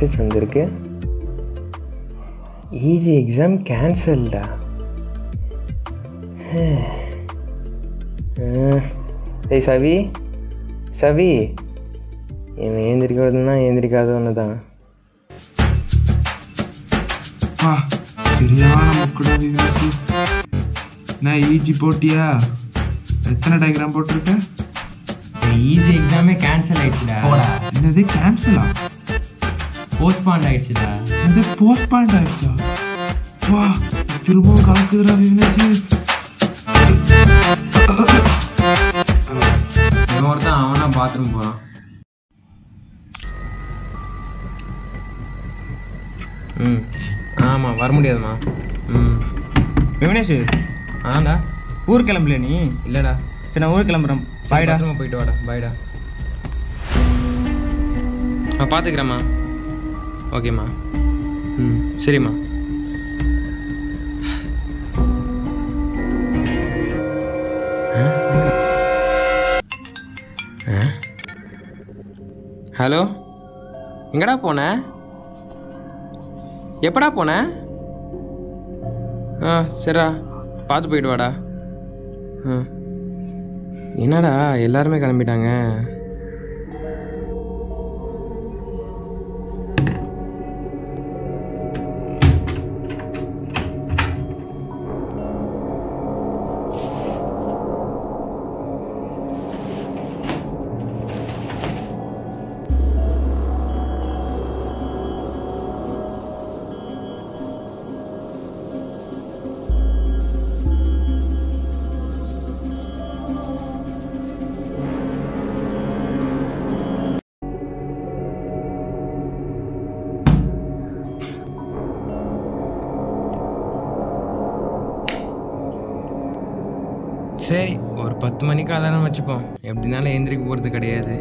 message வந்திருக்கு EEG exam கேன்சல்டா ஏய் சவி சவி இவன் ஏந்திரிக்கிறதுனா ஏந்திரிக்காத ஒன்று தான் ஆ சரியான முக்குடா விகாசு நான் ஈஜி போட்டியா எத்தனை டயக்ராம் போட்டிருக்க ஈஸி எக்ஸாமே கேன்சல் ஆயிடுச்சுடா என்னது கேன்சலா போஸ்ட்பாண்ட் ஆயிடுச்சுடா என்னது போஸ்ட் பாயிண்ட் ஆயிடுச்சா வா திரும்பவும் கலக்குதுடா விகாசு இவன் ஒருத்தன் அவனா பாத்ரூம் போகிறான் ம் ஆமாம் வர முடியாதும்மா ம் விக்னேஷ் ஆண்டா ஊர் கிளம்பல நீ இல்லைடா சரி நான் ஊர் கிளம்புறேன் சரி, பாய்டா பத்திரமா போயிட்டு வாடா பாய்டா நான் பார்த்துக்கிறேம்மா ஓகேம்மா ம் சரிம்மா ஹலோ எங்கடா போன எப்படா போன ஆ சரிடா பார்த்து போயிட்டு வாடா ஆ என்னடா எல்லாருமே கிளம்பிட்டாங்க சரி ஒரு பத்து மணிக்கு அலாரம் வச்சுப்போம் எப்படினாலும் எந்திரிக்க போகிறது கிடையாது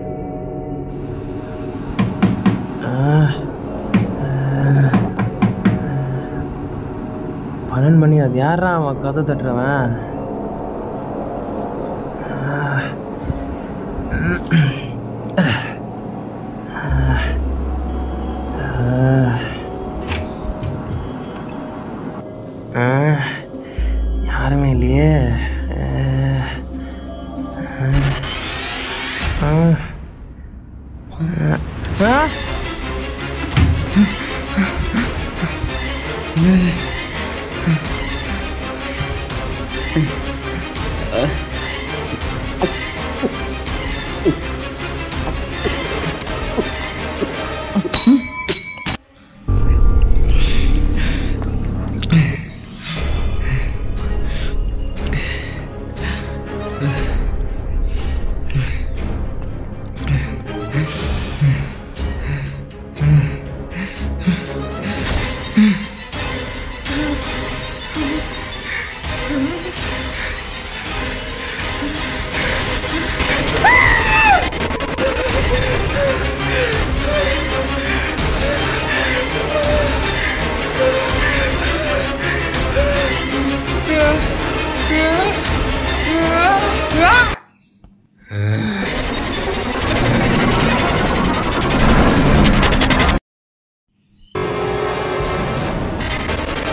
பன்னெண்டு மணி அது யாரா அவன் கதை தட்டுறவன் யாருமே இல்லையே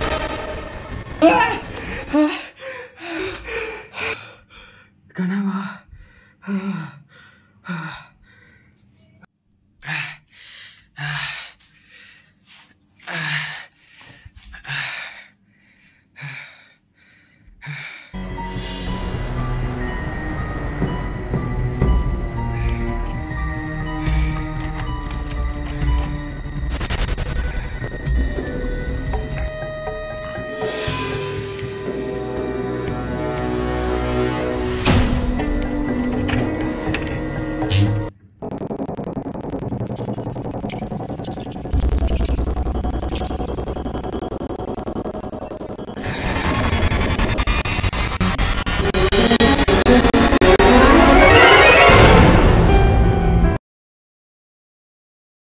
கனவா